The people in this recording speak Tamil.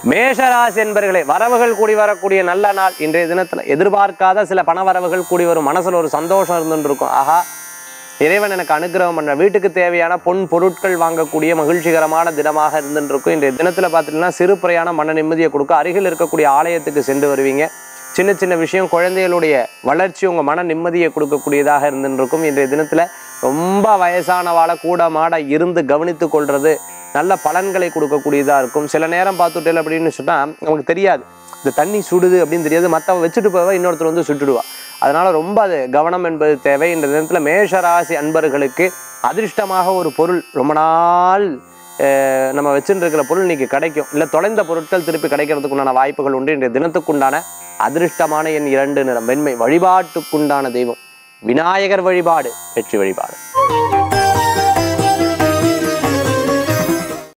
மேஷராசி என்பர்களே வரவுகள் கூடி வரக்கூடிய நல்ல நாள் இன்றைய தினத்துல எதிர்பார்க்காத சில பண வரவுகள் கூடி வரும் மனசுல ஒரு சந்தோஷம் இருந்துட்டு இருக்கும் ஆஹா இறைவன் எனக்கு அனுகிரகம் பண்ண வீட்டுக்கு தேவையான பொன் பொருட்கள் வாங்கக்கூடிய மகிழ்ச்சிகரமான தினமாக இருந்துட்டு இருக்கும் இன்றைய தினத்துல பார்த்துட்டீங்கன்னா சிறு பிரயாணம் மன நிம்மதியை கொடுக்க அருகில் இருக்கக்கூடிய ஆலயத்துக்கு சென்று வருவீங்க சின்ன சின்ன விஷயம் குழந்தைகளுடைய வளர்ச்சி உங்க மன நிம்மதியை கொடுக்கக்கூடியதாக இருந்துட்டு இருக்கும் இன்றைய தினத்துல ரொம்ப வயசானவாளை கூட மாட இருந்து கவனித்து கொள்றது நல்ல பலன்களை கொடுக்கக்கூடியதாக இருக்கும் சில நேரம் பார்த்துட்டேன் அப்படின்னு சொன்னால் நமக்கு தெரியாது இந்த தண்ணி சுடுது அப்படின்னு தெரியாது மற்றவன் வச்சுட்டு போவா இன்னொருத்தர் வந்து சுட்டுடுவா அதனால ரொம்ப அது கவனம் என்பது தேவை இந்த தினத்தில் மேஷராசி அன்பர்களுக்கு அதிர்ஷ்டமாக ஒரு பொருள் ரொம்ப நாள் அஹ், நம்ம வச்சுட்டு இருக்கிற பொருள் இன்னைக்கு கிடைக்கும் இல்லை தொலைந்த பொருட்கள் திருப்பி கிடைக்கிறதுக்குண்டான வாய்ப்புகள் உண்டு இன்றைய தினத்துக்குண்டான அதிர்ஷ்டமான எண் இரண்டு நிறம் வெண்மை வழிபாட்டுக்குண்டான தெய்வம் விநாயகர் வழிபாடு வெற்றி வழிபாடு